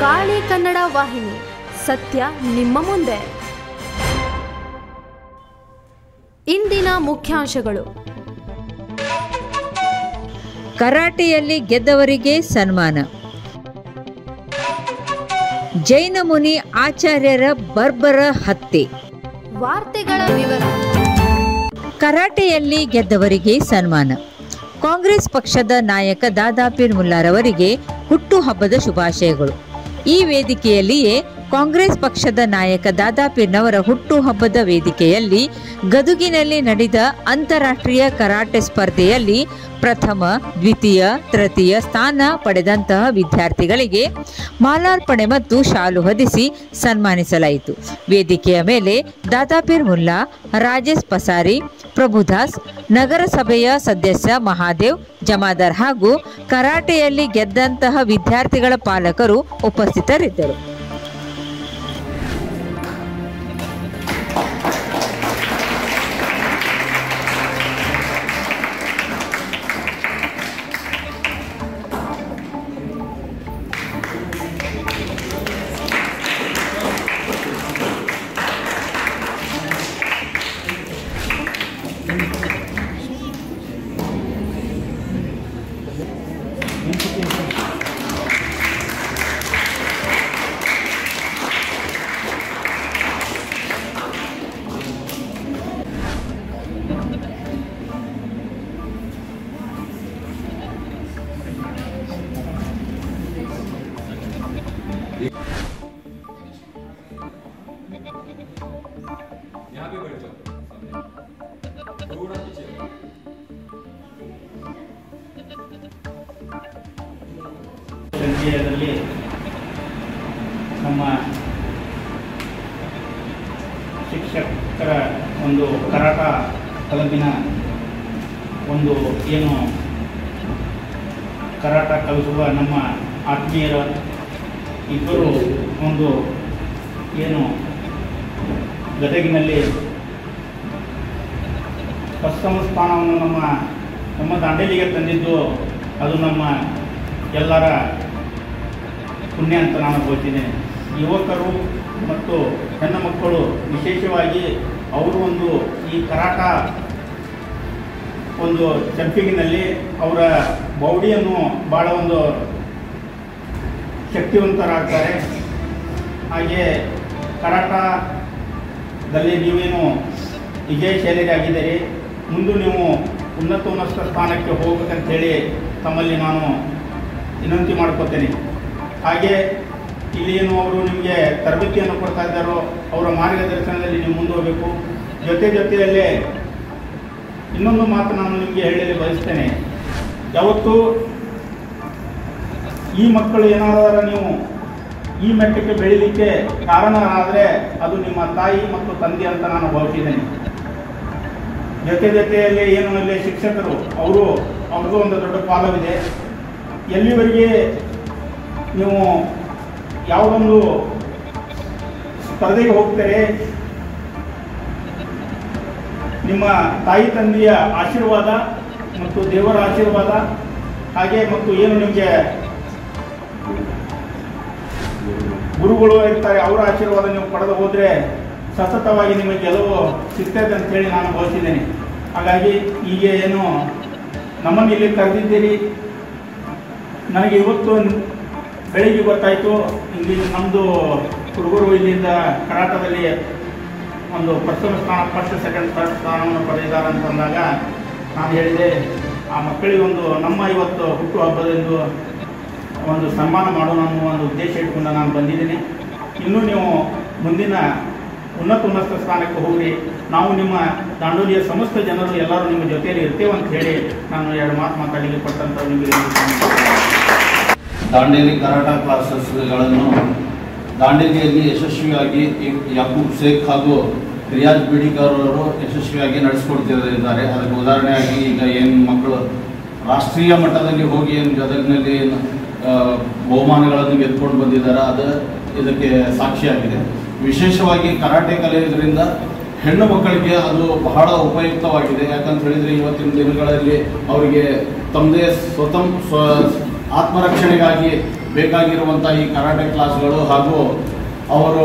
ಕಾಳಿ ಕನ್ನಡ ವಾಹಿನಿ ಸತ್ಯ ನಿಮ್ಮ ಮುಂದೆ ಇಂದಿನ ಮುಖ್ಯಾಂಶಗಳು ಕರಾಟೆಯಲ್ಲಿ ಗೆದ್ದವರಿಗೆ ಸನ್ಮಾನ ಜೈನ ಮುನಿ ಆಚಾರ್ಯರ ಬರ್ಬರ ಹತ್ಯೆ ವಾರ್ತೆಗಳ ವಿವರ ಕರಾಟೆಯಲ್ಲಿ ಗೆದ್ದವರಿಗೆ ಸನ್ಮಾನ ಕಾಂಗ್ರೆಸ್ ಪಕ್ಷದ ನಾಯಕ ದಾದಾಪೀರ್ ಮುಲ್ಲಾರವರಿಗೆ ಹುಟ್ಟುಹಬ್ಬದ ಶುಭಾಶಯಗಳು ಈ ವೇದಿಕೆಯಲ್ಲಿಯೇ ಕಾಂಗ್ರೆಸ್ ಪಕ್ಷದ ನಾಯಕ ದಾದಾಪೀರ್ನವರ ಹುಟ್ಟುಹಬ್ಬದ ವೇದಿಕೆಯಲ್ಲಿ ಗದುಗಿನಲ್ಲಿ ನಡೆದ ಅಂತಾರಾಷ್ಟ್ರೀಯ ಕರಾಟೆ ಸ್ಪರ್ಧೆಯಲ್ಲಿ ಪ್ರಥಮ ದ್ವಿತೀಯ ತೃತೀಯ ಸ್ಥಾನ ಪಡೆದಂತಹ ವಿದ್ಯಾರ್ಥಿಗಳಿಗೆ ಮಾಲಾರ್ಪಣೆ ಮತ್ತು ಶಾಲು ಹೊದಿಸಿ ಸನ್ಮಾನಿಸಲಾಯಿತು ವೇದಿಕೆಯ ಮೇಲೆ ದಾದಾಪೀರ್ ಮುಲ್ಲಾ ರಾಜೇಶ್ ಪಸಾರಿ ಪ್ರಭುದಾಸ್ ನಗರಸಭೆಯ ಸದಸ್ಯ ಮಹಾದೇವ್ ಜಮಾದಾರ್ ಹಾಗೂ ಕರಾಟೆಯಲ್ಲಿ ಗೆದ್ದಂತಹ ವಿದ್ಯಾರ್ಥಿಗಳ ಪಾಲಕರು ಉಪಸ್ಥಿತರಿದ್ದರು ಸಂಚಯದಲ್ಲಿ ನಮ್ಮ ಶಿಕ್ಷಕರ ಒಂದು ಕರಾಟ ಕ್ಲಬ್ಬಿನ ಒಂದು ಏನು ಕರಾಟ ಕಲಿಸುವ ನಮ್ಮ ಆತ್ಮೀಯರ ಇಬ್ಬರು ಒಂದು ಏನು ಗದಗಿನಲ್ಲಿ ಪ್ರಥಮ ಸ್ಥಾನವನ್ನು ನಮ್ಮ ನಮ್ಮ ದಾಂಡೇಲಿಗೆ ತಂದಿದ್ದು ಅದು ನಮ್ಮ ಎಲ್ಲರ ಪುಣ್ಯ ಅಂತ ನಾನು ಹೇಳ್ತೀನಿ ಯುವಕರು ಮತ್ತು ಹೆಣ್ಣು ಮಕ್ಕಳು ವಿಶೇಷವಾಗಿ ಅವರು ಒಂದು ಈ ಕರಾಟ ಒಂದು ಜಂಪಿಂಗಿನಲ್ಲಿ ಅವರ ಬೌಡಿಯನ್ನು ಭಾಳ ಒಂದು ಶಕ್ತಿವಂತರಾಗ್ತಾರೆ ಹಾಗೆ ಕರಾಟದಲ್ಲಿ ನೀವೇನು ವಿಜಯಶಾಲಿಯಾಗಿದ್ದೀರಿ ಮುಂದೆ ನೀವು ಉನ್ನತ ಉನ್ನತ ಸ್ಥಾನಕ್ಕೆ ಹೋಗ್ಬೇಕಂತೇಳಿ ತಮ್ಮಲ್ಲಿ ನಾನು ವಿನಂತಿ ಮಾಡ್ಕೋತೇನೆ ಹಾಗೆ ಇಲ್ಲಿ ಏನು ಅವರು ನಿಮಗೆ ತರಬೇತಿಯನ್ನು ಕೊಡ್ತಾ ಇದ್ದಾರೋ ಅವರ ಮಾರ್ಗದರ್ಶನದಲ್ಲಿ ನೀವು ಮುಂದುವರಬೇಕು ಜೊತೆ ಜೊತೆಯಲ್ಲೇ ಇನ್ನೊಂದು ಮಾತು ನಾನು ನಿಮಗೆ ಹೇಳಲು ಬಯಸ್ತೇನೆ ಯಾವತ್ತು ಈ ಮಕ್ಕಳು ಏನಾದರೂ ನೀವು ಈ ಮಟ್ಟಕ್ಕೆ ಬೆಳೀಲಿಕ್ಕೆ ಕಾರಣರಾದರೆ ಅದು ನಿಮ್ಮ ತಾಯಿ ಮತ್ತು ತಂದೆ ಅಂತ ನಾನು ಭಾವಿಸಿದ್ದೇನೆ ಜೊತೆ ಜೊತೆಯಲ್ಲಿ ಏನು ಅಲ್ಲಿ ಶಿಕ್ಷಕರು ಅವರು ಅವ್ರದ್ದು ಒಂದು ದೊಡ್ಡ ಪಾಲವಿದೆ ಎಲ್ಲಿವರೆಗೆ ನೀವು ಯಾವುದೊಂದು ಸ್ಪರ್ಧೆಗೆ ಹೋಗ್ತಾರೆ ನಿಮ್ಮ ತಾಯಿ ತಂದೆಯ ಆಶೀರ್ವಾದ ಮತ್ತು ದೇವರ ಆಶೀರ್ವಾದ ಹಾಗೆ ಮತ್ತು ಏನು ನಿಮಗೆ ಗುರುಗಳು ಇರ್ತಾರೆ ಅವರ ಆಶೀರ್ವಾದ ನೀವು ಪಡೆದು ಹೋದರೆ ಸತತವಾಗಿ ನಿಮಗೆ ಗೆಲುವು ಸಿಗ್ತದೆ ಅಂತೇಳಿ ನಾನು ಭಾವಿಸಿದ್ದೇನೆ ಹಾಗಾಗಿ ಈಗ ಏನು ನಮ್ಮನ್ನು ಇಲ್ಲಿ ಕರೆದಿದ್ದೀರಿ ನನಗೆ ಇವತ್ತು ಬೆಳಿಗ್ಗೆ ಗೊತ್ತಾಯಿತು ಇಲ್ಲಿ ನಮ್ಮದು ಹುಡುಗರು ಇಲ್ಲಿಂದ ಕರಾಟದಲ್ಲಿ ಒಂದು ಪ್ರಥಮ ಸ್ಥಾನ ಫಸ್ಟ್ ಸೆಕೆಂಡ್ ಥರ್ಡ್ ಸ್ಥಾನವನ್ನು ಪಡೆದಿದ್ದಾರೆ ಅಂತಂದಾಗ ನಾನು ಹೇಳಿದೆ ಆ ಮಕ್ಕಳಿಗೆ ಒಂದು ನಮ್ಮ ಇವತ್ತು ಹುಟ್ಟುಹಬ್ಬದಂದು ಒಂದು ಸನ್ಮಾನ ಮಾಡೋಣ ಅನ್ನೋ ಒಂದು ಉದ್ದೇಶ ಇಟ್ಕೊಂಡು ನಾನು ಬಂದಿದ್ದೀನಿ ಇನ್ನೂ ನೀವು ಮುಂದಿನ ಉನ್ನತ ಉನ್ನತ ಸ್ಥಾನಕ್ಕೆ ಹೋಗ್ರಿ ನಾವು ನಿಮ್ಮ ದಾಂಡೋಲಿಯ ಸಮಸ್ತ ಜನರು ಎಲ್ಲರೂ ನಿಮ್ಮ ಜೊತೆಯಲ್ಲಿ ಇರ್ತೇವೆ ಅಂತ ಹೇಳಿ ನಾನು ಎರಡು ಮಾತು ಮಾತಾಡಲಿಕ್ಕೆ ಕೊಟ್ಟಂತ ನಿಮಗೆ ದಾಂಡೇಲಿ ಕರಾಟ ಕ್ಲಾಸಸ್ಗಳನ್ನು ದಾಂಡೇಲಿಯಲ್ಲಿ ಯಶಸ್ವಿಯಾಗಿ ಈ ಯಾಕೂಬ್ ಶೇಖ್ ಹಾಗೂ ರಿಯಾಜ್ ಬಿಡಿಕರ್ ಅವರು ಯಶಸ್ವಿಯಾಗಿ ನಡೆಸ್ಕೊಡ್ತಿದ್ದಾರೆ ಅದಕ್ಕೆ ಉದಾಹರಣೆಯಾಗಿ ಈಗ ಏನು ಮಕ್ಕಳು ರಾಷ್ಟ್ರೀಯ ಮಟ್ಟದಲ್ಲಿ ಹೋಗಿ ಏನು ಗದಗಿನಲ್ಲಿ ಏನು, ಆ, ಬಹುಮಾನಗಳನ್ನು ಗೆದ್ಕೊಂಡು ಬಂದಿದ್ದಾರೆ ಅದು ಇದಕ್ಕೆ ಸಾಕ್ಷಿಯಾಗಿದೆ ವಿಶೇಷವಾಗಿ ಕರಾಟೆ ಕಲಿಯೋದ್ರಿಂದ ಹೆಣ್ಣು ಮಕ್ಕಳಿಗೆ ಅದು ಬಹಳ ಉಪಯುಕ್ತವಾಗಿದೆ ಯಾಕಂತ ಹೇಳಿದ್ರೆ ಇವತ್ತಿನ ದಿನಗಳಲ್ಲಿ ಅವರಿಗೆ ತಮ್ಮದೇ ಸ್ವತಂ ಸ್ವ ಆತ್ಮರಕ್ಷಣೆಗಾಗಿ ಬೇಕಾಗಿರುವಂಥ ಈ ಕರಾಟೆ ಕ್ಲಾಸ್ಗಳು ಹಾಗೂ ಅವರು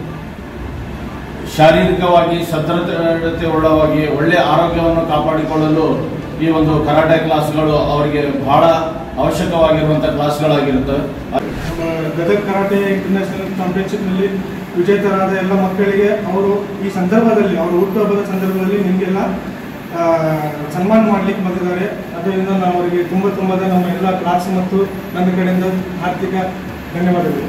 ಶಾರೀರಿಕವಾಗಿ ಸದೃಢತೆ ಉಳ್ಳವಾಗಿ ಒಳ್ಳೆಯ ಆರೋಗ್ಯವನ್ನು ಕಾಪಾಡಿಕೊಳ್ಳಲು ಈ ಒಂದು ಕರಾಟೆ ಕ್ಲಾಸ್ಗಳು ಅವರಿಗೆ ಬಹಳ ಅವಶ್ಯಕವಾಗಿರುವಂಥ ಕ್ಲಾಸ್ಗಳಾಗಿರುತ್ತೆ ನಮ್ಮ ಗದಗ ಕರಾಟೆ ಇಂಟರ್ನ್ಯಾಷನಲ್ ಚಾಂಪಿಯನ್ಶಿಪ್ನಲ್ಲಿ ವಿಜೇತರಾದ ಎಲ್ಲ ಮಕ್ಕಳಿಗೆ ಅವರು ಈ ಸಂದರ್ಭದಲ್ಲಿ ಅವರು ಹುಟ್ಟುಹಬ್ಬದ ಸಂದರ್ಭದಲ್ಲಿ ನಿಮಗೆಲ್ಲ ಆ, ಸನ್ಮಾನ ಮಾಡಲಿಕ್ಕೆ ಬಂದಿದ್ದಾರೆ ಅದರಿಂದ ನಾವು ಅವರಿಗೆ ತುಂಬ ತುಂಬದ ನಮ್ಮ ಎಲ್ಲ ಕ್ಲಾಸ್ ಮತ್ತು ನನ್ನ ಕಡೆಯಿಂದ ಆರ್ಥಿಕ ಧನ್ಯವಾದಗಳು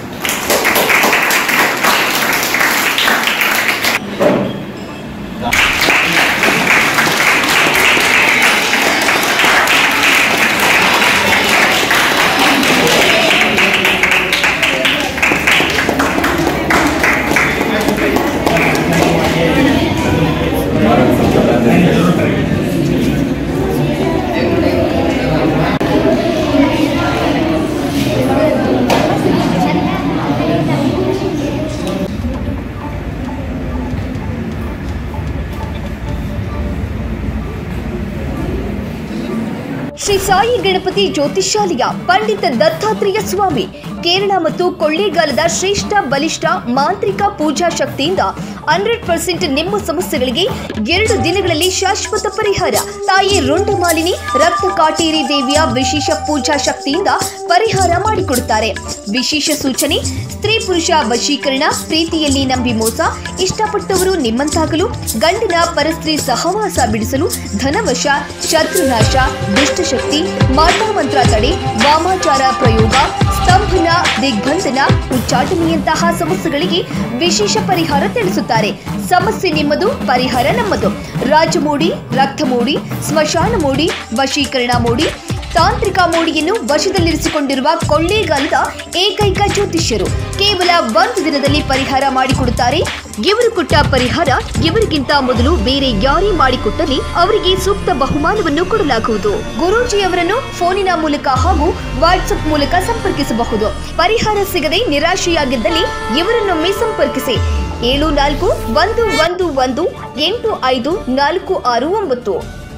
ಶ್ರೀ ಸಾಯಿ ಗಣಪತಿ ಜ್ಯೋತಿಷಾಲಯ ಪಂಡಿತ ದತ್ತಾತ್ರೇಯ ಸ್ವಾಮಿ ಕೇರಳ ಮತ್ತು ಕೊಳ್ಳೇಗಾಲದ ಶ್ರೇಷ್ಠ ಬಲಿಷ್ಠ ಮಾಂತ್ರಿಕ ಪೂಜಾ ಶಕ್ತಿಯಿಂದ ಹಂಡ್ರೆಡ್ ಪರ್ಸೆಂಟ್ ನಿಮ್ಮ ಸಮಸ್ಯೆಗಳಿಗೆ ಎರಡು ದಿನಗಳಲ್ಲಿ ಶಾಶ್ವತ ಪರಿಹಾರ ತಾಯಿ ರುಂಡಮಾಲಿನಿ ರಕ್ತ ಕಾಟೇರಿ ದೇವಿಯ ವಿಶೇಷ ಪೂಜಾ ಶಕ್ತಿಯಿಂದ ಪರಿಹಾರ ಮಾಡಿಕೊಡುತ್ತಾರೆ ವಿಶೇಷ ಸೂಚನೆ ಸ್ತ್ರೀ ಪುರುಷ ವಶೀಕರಣ ಪ್ರೀತಿಯಲ್ಲಿ ನಂಬಿ ಮೋಸ ಇಷ್ಟಪಟ್ಟವರು ನಿಮ್ಮಂತಾಗಲು ಗಂಡಿನ ಪರಸ್ತ್ರೀ ಸಹವಾಸ ಬಿಡಿಸಲು ಧನವಶ ಶತ್ರುನಾಶ ದುಷ್ಟಶಕ್ತಿ ಮಾಟಮಂತ್ರ ತಡೆ ವಾಮಾಚಾರ ಪ್ರಯೋಗ ಸ್ತಂಭನ ದಿಗ್ಬಂಧನ ಉಚ್ಚಾಟನೆಯಂತಹ ಸಮಸ್ಯೆಗಳಿಗೆ ವಿಶೇಷ ಪರಿಹಾರ ತಿಳಿಸುತ್ತಾರೆ ಸಮಸ್ಯೆ ನಿಮ್ಮದು ಪರಿಹಾರ ನಮ್ಮದು ರಾಜಮೂಡಿ ರಕ್ತಮೂಡಿ ಸ್ಮಶಾನ ಮೂಡಿ ವಶೀಕರಣ ಮೂಡಿ ತಾಂತ್ರಿಕ ಮೋಡಿಯನ್ನು ವಶದಲ್ಲಿರಿಸಿಕೊಂಡಿರುವ ಕೊಳ್ಳೇಗಾಲದ ಏಕೈಕ ಜ್ಯೋತಿಷ್ಯರು ಕೇವಲ ಒಂದು ದಿನದಲ್ಲಿ ಪರಿಹಾರ ಮಾಡಿಕೊಡುತ್ತಾರೆ ಇವರು ಕೊಟ್ಟ ಪರಿಹಾರ ಇವರಿಗಿಂತ ಮೊದಲು ಬೇರೆ ಯಾರೇ ಮಾಡಿಕೊಟ್ಟಲ್ಲಿ ಅವರಿಗೆ ಸೂಕ್ತ ಬಹುಮಾನವನ್ನು ಕೊಡಲಾಗುವುದು ಗುರೂಜಿಯವರನ್ನು ಫೋನಿನ ಮೂಲಕ ಹಾಗೂ ವಾಟ್ಸ್ಆಪ್ ಮೂಲಕ ಸಂಪರ್ಕಿಸಬಹುದು ಪರಿಹಾರ ಸಿಗದೆ ನಿರಾಶೆಯಾಗಿದ್ದಲ್ಲಿ ಇವರನ್ನೊಮ್ಮೆ ಸಂಪರ್ಕಿಸಿ ಏಳು ನಾಲ್ಕು ಒಂದು ಒಂದು ಒಂದು ಎಂಟು ಐದು ನಾಲ್ಕು ಆರು ಒಂಬತ್ತು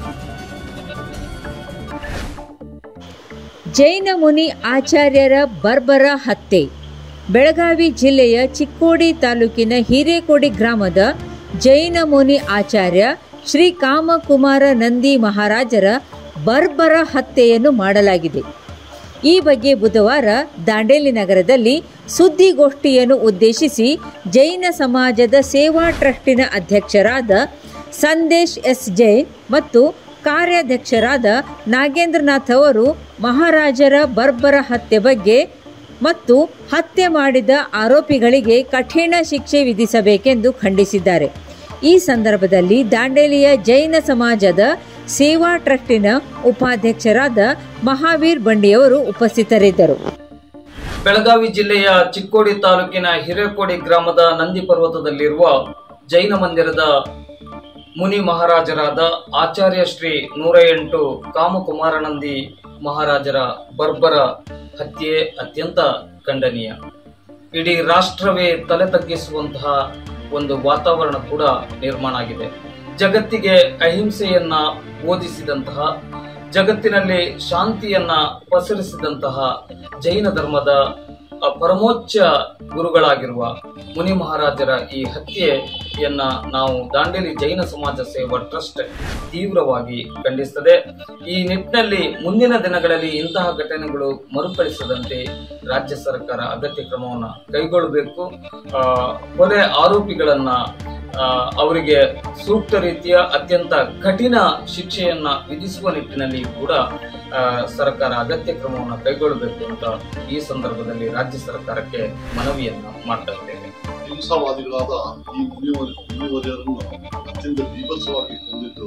ಜೈನ ಮುನಿ ಆಚಾರ್ಯರ ಬರ್ಬರ ಹತ್ಯೆ ಬೆಳಗಾವಿ ಜಿಲ್ಲೆಯ ಚಿಕ್ಕೋಡಿ ತಾಲೂಕಿನ ಹಿರೇಕೋಡಿ ಗ್ರಾಮದ ಜೈನ ಮುನಿ ಆಚಾರ್ಯ ಶ್ರೀ ಕಾಮಕುಮಾರ ನಂದಿ ಮಹಾರಾಜರ ಬರ್ಬರ ಹತ್ಯೆಯನ್ನು ಮಾಡಲಾಗಿದೆ ಈ ಬಗ್ಗೆ ಬುಧವಾರ ದಾಂಡೇಲಿ ನಗರದಲ್ಲಿ ಸುದ್ದಿಗೋಷ್ಠಿಯನ್ನು ಉದ್ದೇಶಿಸಿ ಜೈನ ಸಮಾಜದ ಸೇವಾ ಟ್ರಸ್ಟಿನ ಅಧ್ಯಕ್ಷರಾದ ಸಂದೇಶ್ ಎಸ್ ಜೈನ್ ಮತ್ತು ಕಾರ್ಯಾಧ್ಯಕ್ಷರಾದ ನಾಗೇಂದ್ರನಾಥ್ ಅವರು ಮಹಾರಾಜರ ಬರ್ಬರ ಹತ್ಯೆ ಬಗ್ಗೆ ಮತ್ತು ಹತ್ಯೆ ಮಾಡಿದ ಆರೋಪಿಗಳಿಗೆ ಕಠಿಣ ಶಿಕ್ಷೆ ವಿಧಿಸಬೇಕೆಂದು ಖಂಡಿಸಿದ್ದಾರೆ ಈ ಸಂದರ್ಭದಲ್ಲಿ ದಾಂಡೇಲಿಯ ಜೈನ ಸಮಾಜದ ಸೇವಾ ಟ್ರಸ್ಟಿನ ಉಪಾಧ್ಯಕ್ಷರಾದ ಮಹಾವೀರ್ ಬಂಡಿಯವರು ಉಪಸ್ಥಿತರಿದ್ದರು ಬೆಳಗಾವಿ ಜಿಲ್ಲೆಯ ಚಿಕ್ಕೋಡಿ ತಾಲೂಕಿನ ಹಿರೇಕೋಡಿ ಗ್ರಾಮದ ನಂದಿ ಪರ್ವತದಲ್ಲಿರುವ ಜೈನ ಮಂದಿರದ ಮುನಿ ಮಹಾರಾಜರಾದ ಆಚಾರ್ಯ ಶ್ರೀ ನೂರ ಎಂಟು ಕಾಮಕುಮಾರನಂದಿ ಮಹಾರಾಜರ ಬರ್ಬರ ಹತ್ಯೆ ಅತ್ಯಂತ ಖಂಡನೀಯ ಇಡೀ ರಾಷ್ಟ್ರವೇ ತಲೆ ತಗ್ಗಿಸುವಂತಹ ಒಂದು ವಾತಾವರಣ ಕೂಡ ನಿರ್ಮಾಣ ಆಗಿದೆ ಜಗತ್ತಿಗೆ ಅಹಿಂಸೆಯನ್ನ ಬೋಧಿಸಿದಂತಹ ಜಗತ್ತಿನಲ್ಲಿ ಶಾಂತಿಯನ್ನ ಪಸರಿಸಿದಂತಹ ಜೈನ ಧರ್ಮದ ಅ, ಪರಮೋಚ್ಚ ಗುರುಗಳಾಗಿರುವ ಮುನಿ ಮಹಾರಾಜರ ಈ ಹತ್ಯೆಯನ್ನ ನಾವು ದಾಂಡೇಲಿ ಜೈನ ಸಮಾಜ ಸೇವಾ ಟ್ರಸ್ಟ್ ತೀವ್ರವಾಗಿ ಖಂಡಿಸುತ್ತದೆ ಈ ನಿಟ್ಟಿನಲ್ಲಿ ಮುಂದಿನ ದಿನಗಳಲ್ಲಿ ಇಂತಹ ಘಟನೆಗಳು ಮರುಕಳಿಸದಂತೆ ರಾಜ್ಯ ಸರ್ಕಾರ ಅಗತ್ಯ ಕ್ರಮವನ್ನು ಕೈಗೊಳ್ಳಬೇಕು ಆ, ಕೊಲೆ ಆರೋಪಿಗಳನ್ನ ಆ, ಅವರಿಗೆ ಸೂಕ್ತ ರೀತಿಯ ಅತ್ಯಂತ ಕಠಿಣ ಶಿಕ್ಷೆಯನ್ನ ವಿಧಿಸುವ ನಿಟ್ಟಿನಲ್ಲಿ ಕೂಡ ಆ, ಸರ್ಕಾರ ಅಗತ್ಯ ಕ್ರಮವನ್ನು ಕೈಗೊಳ್ಳಬೇಕು ಅಂತ ಈ ಸಂದರ್ಭದಲ್ಲಿ ರಾಜ್ಯ ಸರ್ಕಾರಕ್ಕೆ ಮನವಿಯನ್ನ ಮಾಡ್ತಾ ಇದ್ದೇವೆ ಹಿಂಸಾವಾದಿಗಳಾದ ಈ ಮುನಿವರ್ ಮುನಿವರಿಯರನ್ನು ಅತ್ಯಂತ ಬೀಭತ್ಸವಾಗಿ ಕೊಂದಿದ್ದು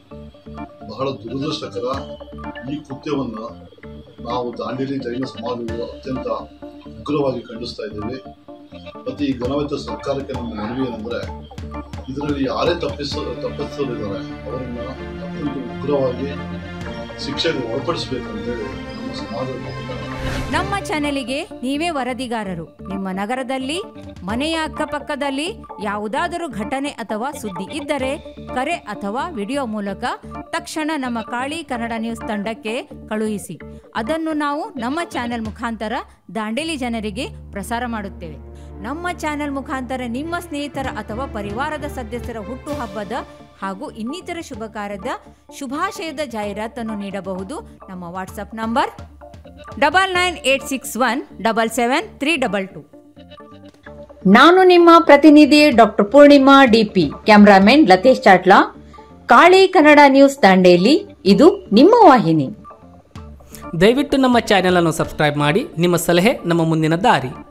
ಬಹಳ ದುರದೃಷ್ಟಕರ ಈ ಕೃತ್ಯವನ್ನ ನಾವು ದಾಂಡೇಲಿ ಜೈನ ಸಮಾಜಗಳು ಅತ್ಯಂತ ಉಗ್ರವಾಗಿ ಖಂಡಿಸ್ತಾ ಇದ್ದೇವೆ ಮತ್ತೆ ಈ ಘನವೆತ್ತ ಸರ್ಕಾರಕ್ಕೆ ನಮ್ಮ ಮನವಿ ಏನಂದ್ರೆ ಇದರಲ್ಲಿ ಯಾರೇ ತಪ್ಪಿಸ ತಪ್ಪಿಸಲಿದ್ದಾರೆ ಅವರನ್ನ ಅತ್ಯಂತ ಉಗ್ರವಾಗಿ ಶಿಕ್ಷೆಗೆ ಒಳಪಡಿಸಬೇಕಂತೇಳಿ ನಮ್ಮ ನಮ್ಮ ಸಮಾಜದ ಮಕ್ಕಳ ನಮ್ಮ ಚಾನೆಲಿಗೆ ನೀವೇ ವರದಿಗಾರರು ನಿಮ್ಮ ನಗರದಲ್ಲಿ ಮನೆಯ ಅಕ್ಕಪಕ್ಕದಲ್ಲಿ ಯಾವುದಾದರೂ ಘಟನೆ ಅಥವಾ ಸುದ್ದಿ ಇದ್ದರೆ ಕರೆ ಅಥವಾ ವಿಡಿಯೋ ಮೂಲಕ ತಕ್ಷಣ ನಮ್ಮ ಕಾಳಿ ಕನ್ನಡ ನ್ಯೂಸ್ ತಂಡಕ್ಕೆ ಕಳುಹಿಸಿ ಅದನ್ನು ನಾವು ನಮ್ಮ ಚಾನೆಲ್ ಮುಖಾಂತರ ದಾಂಡೇಲಿ ಜನರಿಗೆ ಪ್ರಸಾರ ಮಾಡುತ್ತೇವೆ ನಮ್ಮ ಚಾನೆಲ್ ಮುಖಾಂತರ ನಿಮ್ಮ ಸ್ನೇಹಿತರ ಅಥವಾ ಪರಿವಾರದ ಸದಸ್ಯರ ಹುಟ್ಟುಹಬ್ಬದ ಹಾಗೂ ಇನ್ನಿತರ ಶುಭ ಕಾರ್ಯದ ಶುಭಾಶಯದ ಜಾಹೀರಾತನ್ನು ನೀಡಬಹುದು ನಮ್ಮ WhatsApp number double nine eight six one double seven three double two ನಾನು ನಿಮ್ಮ ಪ್ರತಿನಿಧಿ doctor Purnima DP cameraman Latesh Chatla Kali Kannada news Dandeli ಇದು ನಿಮ್ಮ ವಾಹಿನಿ ದಯವಿಟ್ಟು ನಮ್ಮ ಚಾನೆಲ್ ಅನ್ನು ಸಬ್ಸ್ಕ್ರೈಬ್ ಮಾಡಿ ನಿಮ್ಮ ಸಲಹೆ ನಮ್ಮ ಮುಂದಿನ ದಾರಿ